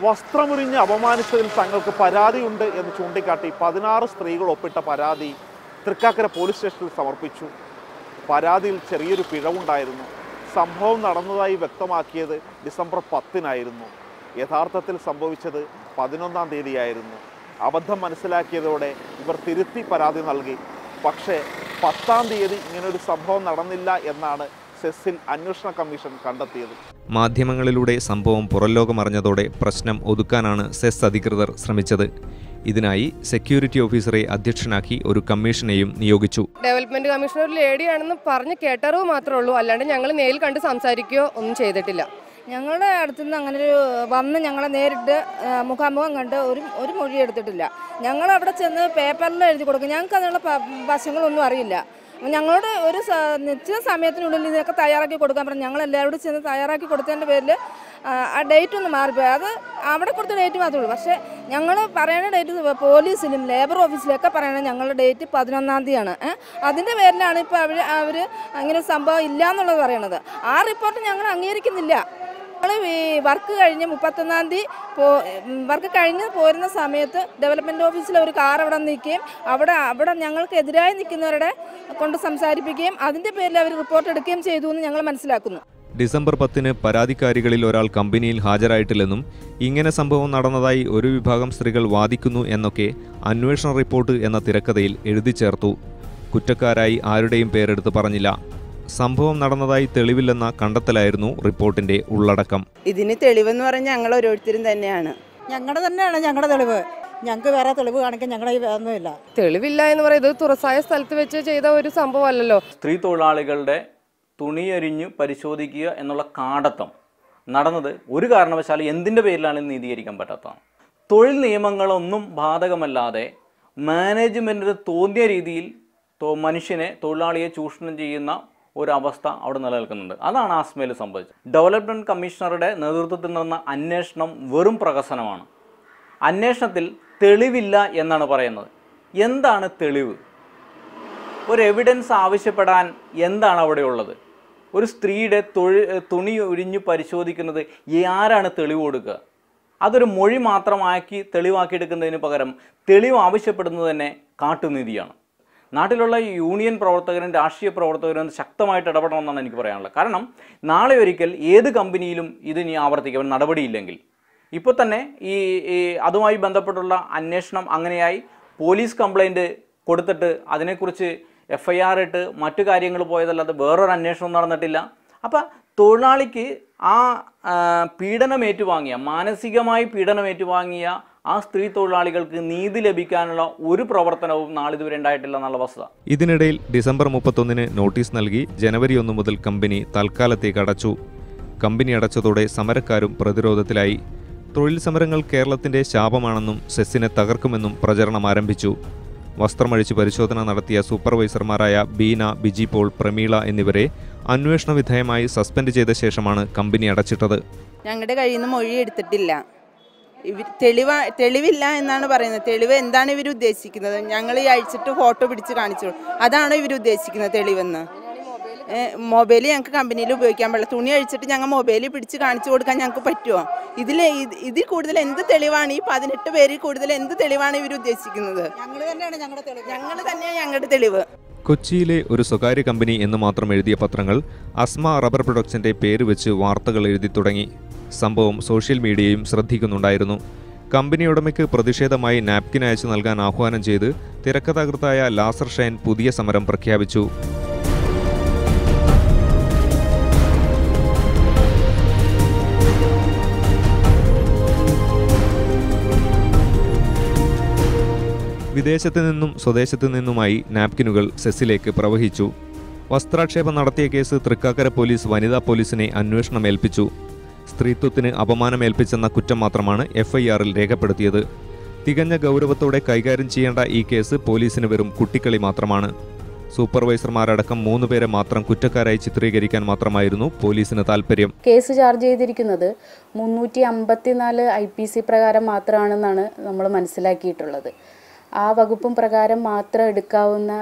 വസ്ത്രമുരിഞ്ഞ് അപമാനിച്ചതിൽ തങ്ങൾക്ക് പരാതിയുണ്ട് എന്ന് ചൂണ്ടിക്കാട്ടി പതിനാറ് സ്ത്രീകൾ ഒപ്പിട്ട പരാതി തൃക്കാക്കര പോലീസ് സ്റ്റേഷനിൽ സമർപ്പിച്ചു പരാതിയിൽ ചെറിയൊരു പിഴവുണ്ടായിരുന്നു സംഭവം നടന്നതായി വ്യക്തമാക്കിയത് ഡിസംബർ പത്തിനായിരുന്നു യഥാർത്ഥത്തിൽ സംഭവിച്ചത് പതിനൊന്നാം തീയതിയായിരുന്നു അബദ്ധം മനസ്സിലാക്കിയതോടെ ഇവർ തിരുത്തി പരാതി നൽകി പക്ഷേ പത്താം തീയതി ഇങ്ങനൊരു സംഭവം നടന്നില്ല എന്നാണ് സെസ്സിൽ അന്വേഷണ കമ്മീഷൻ കണ്ടെത്തിയത് മാധ്യമങ്ങളിലൂടെ സംഭവം പുറംലോകമറിഞ്ഞതോടെ പ്രശ്നം ഒതുക്കാനാണ് സെസ് അധികൃതർ ശ്രമിച്ചത് ഇതിനായി സെക്യൂരിറ്റി ഓഫീസറെ അധ്യക്ഷനാക്കി ഒരു കമ്മീഷനെയും നിയോഗിച്ചു ഡെവലപ്മെന്റ് കമ്മീഷണർ ഒരു ലേഡിയാണെന്ന് പറഞ്ഞ് കേട്ടറിവ് മാത്രമേ ഉള്ളൂ അല്ലാണ്ട് ഞങ്ങൾ നേരിൽ കണ്ട് സംസാരിക്കുകയോ ഒന്നും ചെയ്തിട്ടില്ല ഞങ്ങളുടെ അടുത്തുനിന്ന് അങ്ങനെ ഒരു വന്ന് ഞങ്ങളെ നേരിട്ട് ആ, മുഖാമുഖം കണ്ട് ഒരു ഒരു മൊഴി എടുത്തിട്ടില്ല ഞങ്ങൾ അവിടെ ചെന്ന് പേപ്പറിൽ എഴുതി കൊടുക്കും ഞങ്ങൾക്ക് അതിനുള്ള പ- വശങ്ങളൊന്നും അറിയില്ല അപ്പോൾ ഞങ്ങളോട് ഒരു സ- നിശ്ചിത സമയത്തിനുള്ളിൽ ഇതൊക്കെ തയ്യാറാക്കി കൊടുക്കാൻ പറഞ്ഞു ഞങ്ങൾ എല്ലാവരോടും ചെന്ന് തയ്യാറാക്കി കൊടുത്തതിൻ്റെ പേരിൽ ആ ഡേറ്റ് ഒന്ന് മാറിപ്പോയി അത് അവിടെ കൊടുത്ത ഡേറ്റ് മാത്രമേ ഉള്ളൂ പക്ഷേ ഞങ്ങൾ പറയുന്ന ഡേറ്റ് പോലീസിലും ലേബർ ഓഫീസിലൊക്കെ പറയുന്നത് ഞങ്ങളുടെ ഡേറ്റ് പതിനൊന്നാം തീയതിയാണ് ഏ? അതിൻ്റെ പേരിലാണ് ഇപ്പോൾ അവർ അവർ അങ്ങനെ ഒരു സംഭവം ഇല്ല എന്നുള്ളത് പറയണത് ആ റിപ്പോർട്ട് ഞങ്ങൾ അംഗീകരിക്കുന്നില്ല ഞങ്ങൾ ഈ വർക്ക് കഴിഞ്ഞ് മുപ്പത്തൊന്നാം തീയതി പോ വർക്ക് കഴിഞ്ഞ് പോരുന്ന സമയത്ത് ഡെവലപ്മെൻറ്റ് ഓഫീസിൽ ഒരു കാർ അവിടെ നിൽക്കുകയും അവിടെ അവിടെ ഞങ്ങൾക്ക് എതിരായി നിൽക്കുന്നവരുടെ കൊണ്ട് സംസാരിപ്പിക്കുകയും അതിൻ്റെ പേരിൽ അവർ റിപ്പോർട്ട് എടുക്കുകയും ചെയ്തു എന്ന് ഞങ്ങൾ മനസ്സിലാക്കുന്നു ഡിസംബർ പത്തിന് പരാതിക്കാരികളിൽ ഒരാൾ കമ്പനിയിൽ ഹാജരായിട്ടില്ലെന്നും ഇങ്ങനെ സംഭവം നടന്നതായി ഒരു വിഭാഗം സ്ത്രീകൾ വാദിക്കുന്നു എന്നൊക്കെ അന്വേഷണ റിപ്പോർട്ട് എന്ന തിരക്കഥയിൽ എഴുതി ചേർത്തു കുറ്റക്കാരായി ആരുടെയും പേരെടുത്ത് പറഞ്ഞില്ല സംഭവം നടന്നതായി തെളിവില്ലെന്ന കണ്ടെത്തലായിരുന്നു റിപ്പോർട്ടിന്റെ ഉള്ളടക്കം ഇതിന് തെളിവെന്ന് പറഞ്ഞാൽ ഞങ്ങൾ ഓരോരുത്തരും തന്നെയാണ് ഞങ്ങളുടെ തന്നെയാണ് ഞങ്ങളുടെ തെളിവ് ഞങ്ങൾക്ക് വേറെ തെളിവ് കാണിക്കാൻ ഞങ്ങളുടെ ഈ ഒന്നുമില്ല തെളിവില്ല എന്ന് പറയുന്നത് തുറസായ സ്ഥലത്ത് വെച്ച് ചെയ്ത ഒരു സംഭവമല്ലല്ലോ സ്ത്രീ തൊഴിലാളികളുടെ തുണിയരിഞ്ഞ് പരിശോധിക്കുക എന്നുള്ള കാടത്തം നടന്നത് ഒരു കാരണവശാലും എന്തിൻ്റെ പേരിലാണെന്ന് നീതീകരിക്കാൻ പറ്റാത്തതാണ് തൊഴിൽ നിയമങ്ങളൊന്നും ബാധകമല്ലാതെ മാനേജ്മെൻറ്റിന് തോന്നിയ രീതിയിൽ തോ- മനുഷ്യനെ തൊഴിലാളിയെ ചൂഷണം ചെയ്യുന്ന ഒരവസ്ഥ അവിടെ നിലനിൽക്കുന്നുണ്ട് അതാണ് ആസ്മയിൽ സംഭവിച്ചത് ഡെവലപ്മെൻറ്റ് കമ്മീഷണറുടെ നേതൃത്വത്തിൽ നടന്ന അന്വേഷണം വെറും പ്രഹസനമാണ് അന്വേഷണത്തിൽ തെളിവില്ല എന്നാണ് പറയുന്നത് എന്താണ് തെളിവ് ഒരു എവിഡൻസ് ആവശ്യപ്പെടാൻ എന്താണ് അവിടെ ഉള്ളത് ഒരു സ്ത്രീയുടെ തൊഴി തുണി ഉരിഞ്ഞു പരിശോധിക്കുന്നത് ഈ ആരാണ് തെളിവ് കൊടുക്കുക അതൊരു മൊഴി മാത്രമാക്കി തെളിവാക്കിയെടുക്കുന്നതിന് പകരം തെളിവ് ആവശ്യപ്പെടുന്നത് തന്നെ കാട്ടുനീതിയാണ് നാട്ടിലുള്ള യൂണിയൻ പ്രവർത്തകരും രാഷ്ട്രീയ പ്രവർത്തകരും ശക്തമായിട്ട് ഇടപെടണമെന്നാണ് എനിക്ക് പറയാനുള്ളത് കാരണം നാളെ ഒരിക്കൽ ഏത് കമ്പനിയിലും ഇത് ഇനി ആവർത്തിക്കാൻ നടപടിയില്ലെങ്കിൽ ഇപ്പോൾ തന്നെ ഈ ഈ അതുമായി ബന്ധപ്പെട്ടുള്ള അന്വേഷണം അങ്ങനെയായി പോലീസ് കംപ്ലൈൻറ്റ് കൊടുത്തിട്ട് അതിനെക്കുറിച്ച് എഫ് ഐ ആർ ഇട്ട് മറ്റു കാര്യങ്ങൾ പോയതല്ലാതെ വേറൊരു അന്വേഷണം നടന്നിട്ടില്ല അപ്പം തൊഴിലാളിക്ക് ആ ആ, പീഡനം ഏറ്റുവാങ്ങിയ മാനസികമായി പീഡനം ഏറ്റുവാങ്ങിയ ആ സ്ത്രീ തൊഴിലാളികൾക്ക് നീതി ലഭിക്കാനുള്ള ഒരു പ്രവർത്തനവും നാളിതുവരെ ഉണ്ടായിട്ടില്ല എന്നുള്ള വസ്തുത ഇതിനിടയിൽ ഡിസംബർ മുപ്പത്തൊന്നിന് നോട്ടീസ് നൽകി ജനുവരി ഒന്ന് മുതൽ കമ്പനി തൽക്കാലത്തേക്ക് അടച്ചു കമ്പനി അടച്ചതോടെ സമരക്കാരും പ്രതിരോധത്തിലായി തൊഴിൽ സമരങ്ങൾ കേരളത്തിന്റെ ശാപമാണെന്നും സെസ്സിനെ തകർക്കുമെന്നും പ്രചരണം ആരംഭിച്ചു വസ്ത്രമഴിച്ച് പരിശോധന നടത്തിയ സൂപ്പർവൈസർമാരായ ബീന ബിജി പോൾ പ്രമീള എന്നിവരെ അന്വേഷണ വിധേയമായി സസ്പെൻഡ് ചെയ്ത ശേഷമാണ് കമ്പനി അടച്ചിട്ടത് ഞങ്ങളുടെ കയ്യിൽ നിന്ന് മൊഴി എടുത്തിട്ടില്ല ഇവർ തെളിവ തെളിവില്ല എന്നാണ് പറയുന്നത് തെളിവ് എന്താണ് ഇവർ ഉദ്ദേശിക്കുന്നത് ഞങ്ങൾ ഈ അഴിച്ചിട്ട് ഫോട്ടോ പിടിച്ച് കാണിച്ചു അതാണോ ഇവർ ഉദ്ദേശിക്കുന്നത് തെളിവെന്ന് മൊബൈൽ ഞങ്ങൾക്ക് കമ്പനിയിൽ ഉപയോഗിക്കാൻ പാടില്ല തുണി അഴിച്ചിട്ട് ഞങ്ങൾ മൊബൈലിൽ പിടിച്ച് കാണിച്ചു കൊടുക്കാൻ ഞങ്ങൾക്ക് പറ്റുമോ ഇതിൽ ഇതിൽ കൂടുതൽ എന്ത് തെളിവാണ് ഈ പതിനെട്ട് പേരിൽ കൂടുതൽ എന്ത് തെളിവാണ് ഇവർ ഉദ്ദേശിക്കുന്നത് ഞങ്ങൾ തന്നെയാണ് ഞങ്ങളുടെ തെളിവ് ഞങ്ങൾ തന്നെയാണ് ഞങ്ങളുടെ തെളിവ് കൊച്ചിയിലെ ഒരു സ്വകാര്യ കമ്പനി എന്ന് മാത്രം എഴുതിയ പത്രങ്ങൾ അസ്മ റബ്ബർ പ്രൊഡക്ട്സിന്റെ പേര് വെച്ച് വാർത്തകൾ എഴുതി തുടങ്ങി സംഭവം സോഷ്യൽ മീഡിയയും ശ്രദ്ധിക്കുന്നുണ്ടായിരുന്നു കമ്പനി ഉടമയ്ക്ക് പ്രതിഷേധമായി നാപ്കിൻ അയച്ചു നൽകാൻ ആഹ്വാനം ചെയ്ത് തിരക്കഥാകൃത്തായ ലാസർ ഷൈൻ പുതിയ സമരം പ്രഖ്യാപിച്ചു വിദേശത്ത് നിന്നും സ്വദേശത്ത് നിന്നുമായി നാപ്കിനുകൾ സെസ്സിലേക്ക് പ്രവഹിച്ചു വസ്ത്രാക്ഷേപം നടത്തിയ കേസ് തൃക്കാക്കര പോലീസ് വനിതാ പോലീസിനെ അന്വേഷണം ഏൽപ്പിച്ചു സ്ത്രീത്വത്തിന് അപമാനമേൽപ്പിച്ചെന്ന കുറ്റം മാത്രമാണ് എഫ്ഐആറിൽ രേഖപ്പെടുത്തിയത് തികഞ്ഞ ഗൗരവത്തോടെ കൈകാര്യം ചെയ്യേണ്ട ഈ കേസ് പോലീസിന് വെറും കുട്ടിക്കളി മാത്രമാണ് സൂപ്പർവൈസർമാരടക്കം മൂന്ന് പേരെ മാത്രം കുറ്റക്കാരായി ചിത്രീകരിക്കാൻ മാത്രമായിരുന്നു പോലീസിന് താൽപ്പര്യം കേസ് ചാർജ് ചെയ്തിരിക്കുന്നത് മുന്നൂറ്റി അമ്പത്തിനാല് ഐ പി സി പ്രകാരം മാത്രമാണെന്നാണ് നമ്മൾ മനസ്സിലാക്കിയിട്ടുള്ളത് ആ വകുപ്പും പ്രകാരം മാത്രം എടുക്കാവുന്ന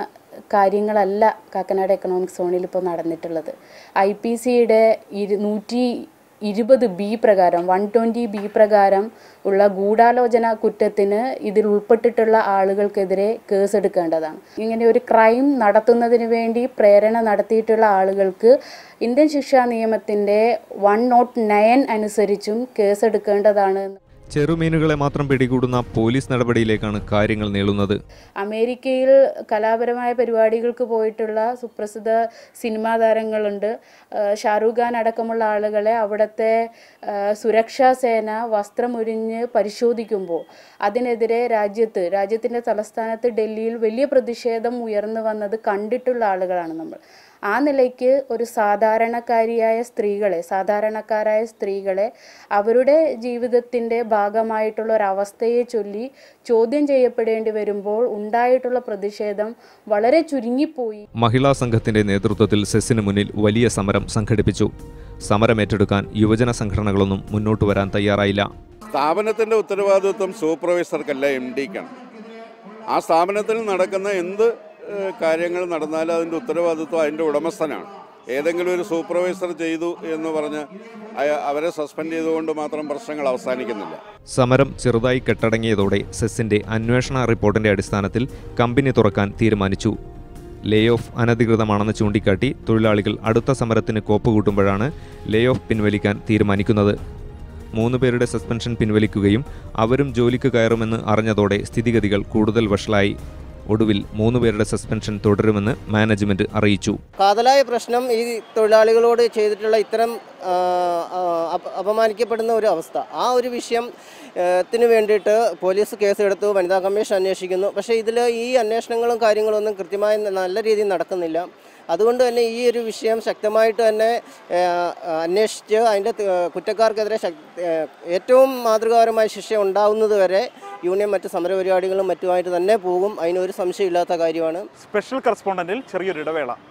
കാര്യങ്ങളല്ല കാക്കനാട് എക്കണോമിക് സോണിൽ ഇപ്പോൾ നടന്നിട്ടുള്ളത് ഐ പി സിയുടെ ഇരു നൂറ്റി ഇരുപത് ബി പ്രകാരം വൺ ട്വൻറ്റി ബി പ്രകാരം ഉള്ള ഗൂഢാലോചന കുറ്റത്തിന് ഇതിൽ ഉൾപ്പെട്ടിട്ടുള്ള ആളുകൾക്കെതിരെ കേസെടുക്കേണ്ടതാണ് ഇങ്ങനെ ഒരു ക്രൈം നടത്തുന്നതിന് വേണ്ടി പ്രേരണ നടത്തിയിട്ടുള്ള ആളുകൾക്ക് ഇന്ത്യൻ ശിക്ഷാ നിയമത്തിൻ്റെ വൺ നോട്ട് നയൻ അനുസരിച്ചും കേസെടുക്കേണ്ടതാണ് ചെറുമീനുകളെ മാത്രം പിടികൂടുന്ന പോലീസ് നടപടിയിലേക്കാണ് കാര്യങ്ങൾ നീളുന്നത് അമേരിക്കയിൽ കലാപരമായ പരിപാടികൾക്ക് പോയിട്ടുള്ള സുപ്രസിദ്ധ സിനിമാ താരങ്ങളുണ്ട് ആ, ഷാറൂഖ് ഖാൻ അടക്കമുള്ള ആളുകളെ അവിടുത്തെ ആ, സുരക്ഷാ സേന വസ്ത്രമുരിഞ്ഞ് പരിശോധിക്കുമ്പോൾ അതിനെതിരെ രാജ്യത്ത് രാജ്യത്തിൻ്റെ തലസ്ഥാനത്ത് ഡൽഹിയിൽ വലിയ പ്രതിഷേധം ഉയർന്നു വന്നത് കണ്ടിട്ടുള്ള ആളുകളാണ് നമ്മൾ ആ നിലയ്ക്ക് ഒരു സാധാരണക്കാരിയായ സ്ത്രീകളെ സാധാരണക്കാരായ സ്ത്രീകളെ അവരുടെ ജീവിതത്തിൻ്റെ ഭാഗമായിട്ടുള്ള ഒരവസ്ഥയെ ചൊല്ലി ചോദ്യം ചെയ്യപ്പെടേണ്ടി വരുമ്പോൾ ഉണ്ടായിട്ടുള്ള പ്രതിഷേധം വളരെ ചുരുങ്ങിപ്പോയി മഹിളാ സംഘത്തിന്റെ നേതൃത്വത്തിൽ സെസ്സിന് മുന്നിൽ വലിയ സമരം സംഘടിപ്പിച്ചു സമരമേറ്റെടുക്കാൻ യുവജന സംഘടനകളൊന്നും മുന്നോട്ട് വരാൻ തയ്യാറായില്ല സ്ഥാപനത്തിൻ്റെ ഉത്തരവാദിത്വം സൂപ്പർവൈസർക്കല്ല എം ഡിക്കാണ് ആ സ്ഥാപനത്തിൽ നടക്കുന്ന എന്ത് ഏഹ്, കാര്യങ്ങൾ നടന്നാലും അതിൻ്റെ ഉത്തരവാദിത്വം അതിൻ്റെ ഉടമസ്ഥനാണ് ഏതെങ്കിലും ഒരു സൂപ്പർവൈസർ ചെയ്തു എന്ന് പറഞ്ഞ് അയ- അവരെ സസ്പെൻഡ് ചെയ്തുകൊണ്ട് മാത്രം പ്രശ്നങ്ങൾ അവസാനിക്കുന്നില്ല സമരം ചെറുതായി കെട്ടടങ്ങിയതോടെ സെസ്സിന്റെ അന്വേഷണ റിപ്പോർട്ടിന്റെ അടിസ്ഥാനത്തിൽ കമ്പനി തുറക്കാൻ തീരുമാനിച്ചു ലേ ഓഫ് അനധികൃതമാണെന്ന് ചൂണ്ടിക്കാട്ടി തൊഴിലാളികൾ അടുത്ത സമരത്തിന് കോപ്പുകൂട്ടുമ്പോഴാണ് ലേ ഓഫ് പിൻവലിക്കാൻ തീരുമാനിക്കുന്നത് മൂന്ന് പേരുടെ സസ്പെൻഷൻ പിൻവലിക്കുകയും അവരും ജോലിക്ക് കയറുമെന്ന് അറിഞ്ഞതോടെ സ്ഥിതിഗതികൾ കൂടുതൽ വഷളായി ഒടുവിൽ മൂന്ന് പേരുടെ സസ്പെൻഷൻ തുടരുമെന്ന് മാനേജ്മെന്റ് അറിയിച്ചു കാതലായ പ്രശ്നം ഈ തൊഴിലാളികളോട് ചെയ്തിട്ടുള്ള ഇത്തരം ആ, ആ, അപ- അപമാനിക്കപ്പെടുന്ന ഒരു അവസ്ഥ ആ ഒരു വിഷയം ഏ, ത്തിന് വേണ്ടിയിട്ട് പോലീസ് കേസെടുത്തു വനിതാ കമ്മീഷൻ അന്വേഷിക്കുന്നു പക്ഷേ ഇതിൽ ഈ അന്വേഷണങ്ങളും കാര്യങ്ങളും ഒന്നും കൃത്യമായി നല്ല രീതിയിൽ നടക്കുന്നില്ല അതുകൊണ്ട് തന്നെ ഈ ഒരു വിഷയം ശക്തമായിട്ട് തന്നെ ഏ, അന്വേഷിച്ച് അതിൻ്റെ ത- കുറ്റക്കാർക്കെതിരെ ശക്- ഏ, ഏറ്റവും മാതൃകാപരമായ ശിക്ഷ ഉണ്ടാവുന്നത് വരെ യൂണിയൻ മറ്റ് സമരപരിപാടികളും മറ്റുമായിട്ട് തന്നെ പോകും അതിനൊരു സംശയമില്ലാത്ത കാര്യമാണ് സ്പെഷ്യൽ കറസ്പോണ്ടന്റിൽ ചെറിയൊരു ഇടവേള